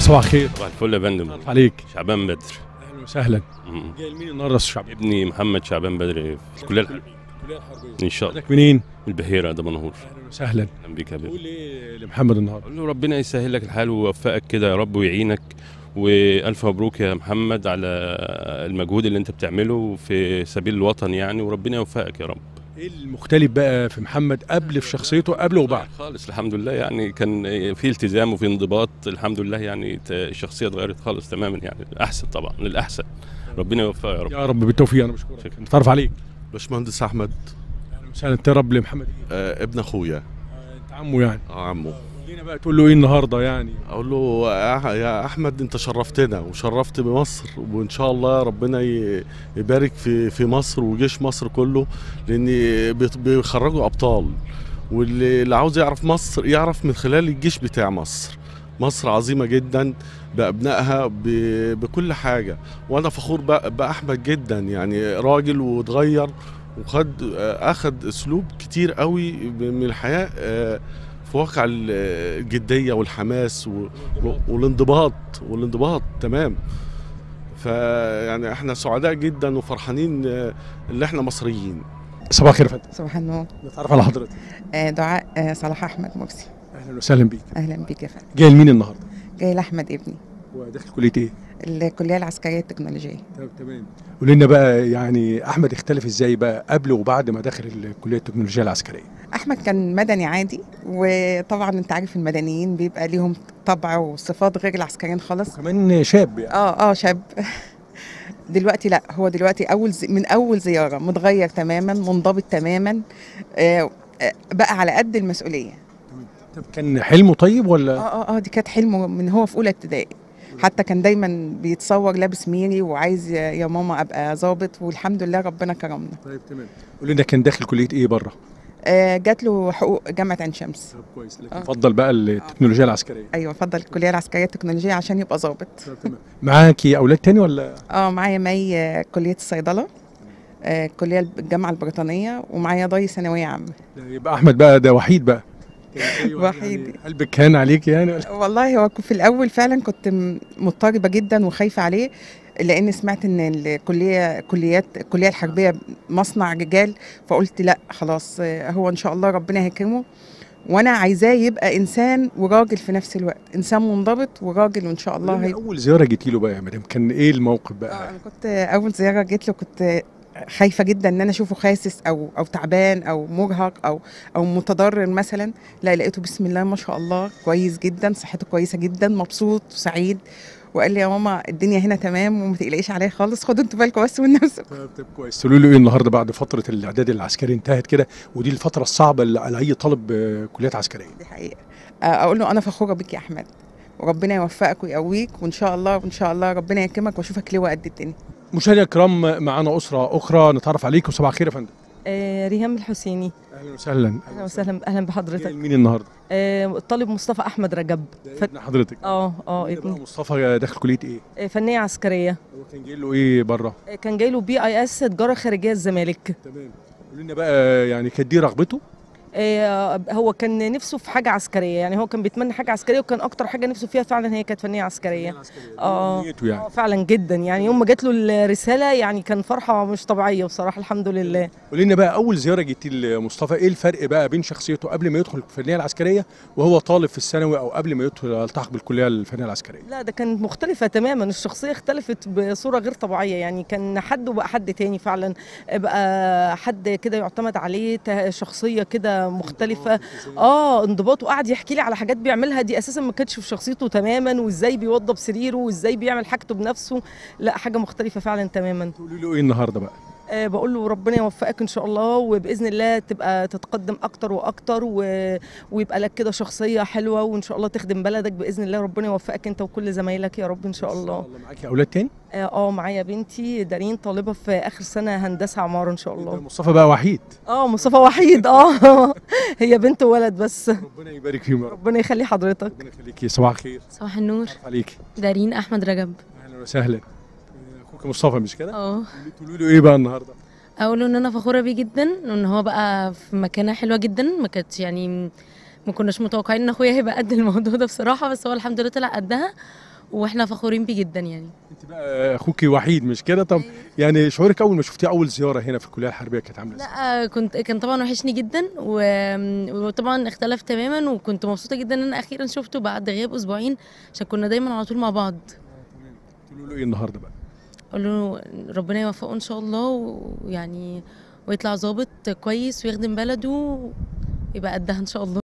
صباح الخير صباح الفل يا فندم عارف عليك شعبان بدر اهلا وسهلا مم. جاي لمين النهارده يا استاذ شعبان ابني محمد شعبان بدر في الكليه الحربيه ان شاء الله حضرتك منين من البحيره ده منهور اهلا وسهلا اهلا بيك يا بيه قول ايه لمحمد النهارده اقول له ربنا يسهل لك الحال ويوفقك كده يا رب ويعينك والف مبروك يا محمد على المجهود اللي انت بتعمله في سبيل الوطن يعني وربنا يوفقك يا رب ايه المختلف بقى في محمد قبل في شخصيته قبل وبعد خالص الحمد لله يعني كان في التزام وفي انضباط الحمد لله يعني ت- الشخصيه اتغيرت خالص تماما يعني احسن طبعا للاحسن ربنا يوفقه يا رب يا رب بالتوفيق انا بشكرك شكرا. نتعرف عليك باشمهندس احمد اهلا وسهلا انت رب لمحمد ايه آه ابن اخويا انت عمه يعني اه عمو لينا بقى تقول له ايه النهارده يعني اقول له يا يا احمد انت شرفتنا وشرفت بمصر وان شاء الله ربنا ي- يبارك في في مصر وجيش مصر كله لان بيت- بيخرجوا ابطال واللي اللي عاوز يعرف مصر يعرف من خلال الجيش بتاع مصر مصر عظيمه جدا بابنائها ب- بكل حاجه وانا فخور بأ- باحمد جدا يعني راجل واتغير وخد آه، اخد اسلوب كتير قوي من الحياه آه، في واقع ال- الجديه والحماس و- و- والانضباط والانضباط تمام فيعني احنا سعداء جدا وفرحانين آه، اللي احنا مصريين صباح الخير يا فندم صباح النور نتعرف على حضرتك آه، دعاء آه، صلاح احمد مرسي اهلا وسهلا بيك اهلا بيك يا فندم جاي لمين النهارده جاي لاحمد ابني وداخل كليه ايه الكليه العسكريه التكنولوجيه تمام تمام قول لنا بقى يعني احمد اختلف ازاي بقى قبل وبعد ما دخل الكليه التكنولوجيه العسكريه احمد كان مدني عادي وطبعا انت عارف المدنيين بيبقى ليهم طبع وصفات غير العسكريين خالص كمان شاب يعني اه اه شاب دلوقتي لا هو دلوقتي اول زي من اول زياره متغير تماما منضبط تماما آه آه، بقى على قد المسؤوليه طب كان حلمه طيب ولا اه اه اه دي كانت حلمه من هو في اولى ابتدائي حتى كان دايما بيتصور لابس ميري وعايز يا يا ماما ابقى ظابط والحمد لله ربنا كرمنا طيب تمام قول لنا كان داخل كليه ايه بره آه جات له حقوق جامعه عين شمس طب كويس لكن آه. فضل بقى التكنولوجيا العسكريه ايوه فضل الكليه العسكريه التكنولوجيه عشان يبقى ظابط طب تمام معاكي اولاد تاني ولا اه معايا مي آه، كليه الصيدله آه كليه الجامعه البريطانيه ومعايا ضي ثانويه عامه يبقى احمد بقى ده وحيد بقى كان أيوة وحيد. يعني قلبك كان عليك يعني ولا؟ والله هو في الاول فعلا كنت م- مضطربه جدا وخايفه عليه لان سمعت ان الكليه كليات الكليه الحربيه مصنع رجال فقلت لا خلاص آه، هو ان شاء الله ربنا هيكرمه وانا عايزاه يبقى انسان وراجل في نفس الوقت انسان منضبط وراجل وان شاء الله قولي لنا هيبقى اول زياره جيتي له بقى يا مدام كان ايه الموقف آه، بقى انا كنت اول زياره جيت له كنت خايفه جدا ان انا اشوفه خاسس او او تعبان او مرهق او او متضرر مثلا لا لقيته بسم الله ما شاء الله كويس جدا صحته كويسه جدا مبسوط وسعيد وقال لي يا ماما الدنيا هنا تمام وما تقلقيش عليا خالص خدوا انتوا بالكم بس من نفسكم طب طب كويس تقولوا له ايه النهارده بعد فتره الاعداد العسكري انتهت كده ودي الفتره الصعبه اللي على اي طالب آه، كليات عسكريه دي حقيقه آه، اقول له انا فخوره بيك يا احمد وربنا يوفقك ويقويك وان شاء الله وان شاء الله ربنا يكرمك واشوفك لواء قد الدنيا مشاهدينا الكرام معانا اسره اخرى نتعرف عليكم صباح الخير يا فندم آه، ريهام الحسيني اهلا وسهلا اهلا وسهلا اهلا جاي بحضرتك مين النهارده آه، الطالب مصطفى احمد رجب ف... ابن حضرتك اه اه قولي بقى ابني مصطفى داخل كليه ايه آه، فنيه عسكريه هو كان جاي له ايه بره آه، كان جاي له بي اي اس تجاره خارجيه الزمالك تمام قولوا لنا بقى يعني كانت دي رغبته آه، هو كان نفسه في حاجه عسكريه يعني هو كان بيتمنى حاجه عسكريه وكان اكتر حاجه نفسه فيها فعلا هي كانت فنيه عسكريه اه نيته يعني آه، فعلا جدا يعني يوم ما جات له الرساله يعني كان فرحه مش طبيعيه بصراحه الحمد لله قولي لنا بقى اول زياره جيتي لمصطفى ايه الفرق بقى بين شخصيته قبل ما يدخل الفنيه العسكريه وهو طالب في الثانوي او قبل ما يدخل يلتحق بالكليه الفنيه العسكريه لا ده كانت مختلفة تماما الشخصية اختلفت بصورة غير طبيعية يعني كان حد وبقى حد تاني فعلا بقى حد كده يعتمد عليه ت- شخصية كده مختلفة اه انضباط وقعد يحكي لي على حاجات بيعملها دي اساسا ما كانتش في شخصيته تماما وازاي بيوضب سريره وازاي بيعمل حاجته بنفسه لا حاجة مختلفة فعلا تماما تقولي له ايه النهارده بقى آه بقول له ربنا يوفقك ان شاء الله وباذن الله تبقى تتقدم اكتر واكتر و... ويبقى لك كده شخصيه حلوه وان شاء الله تخدم بلدك باذن الله ربنا يوفقك انت وكل زمايلك يا رب ان شاء الله معاكي اولاد تاني اه آه، معايا بنتي دارين طالبه في اخر سنه هندسه عماره ان شاء الله مصطفى بقى وحيد اه مصطفى وحيد اه هي بنت وولد بس ربنا يبارك فيهم يا رب ربنا يخلي حضرتك ربنا يخليكي صباح الخير صباح النور عارف عليكي دارين احمد رجب اهلا وسهلا اخوك مصطفى مش كده اه تقولوا له ايه بقى النهارده اقول ان انا فخوره بيه جدا وان هو بقى في مكانه حلوه جدا ما كانتش يعني ما كناش متوقعين ان اخويا هيبقى قد الموضوع ده بصراحه بس هو الحمد لله طلع قدها واحنا فخورين بيه جدا يعني انت بقى اخوكي وحيد مش كده طب يعني شعورك اول ما شفتيه اول زياره هنا في الكليه الحربيه كانت عامله ازاي لا كنت كان طبعا وحشني جدا و- وطبعا اختلف تماما وكنت مبسوطه جدا ان انا اخيرا شفته بعد غياب اسبوعين عشان كنا دايما على طول مع بعض تقولوا له ايه النهارده بقى اقول له ربنا يوفقه ان شاء الله ويعني ويطلع ظابط كويس ويخدم بلده ويبقى قدها ان شاء الله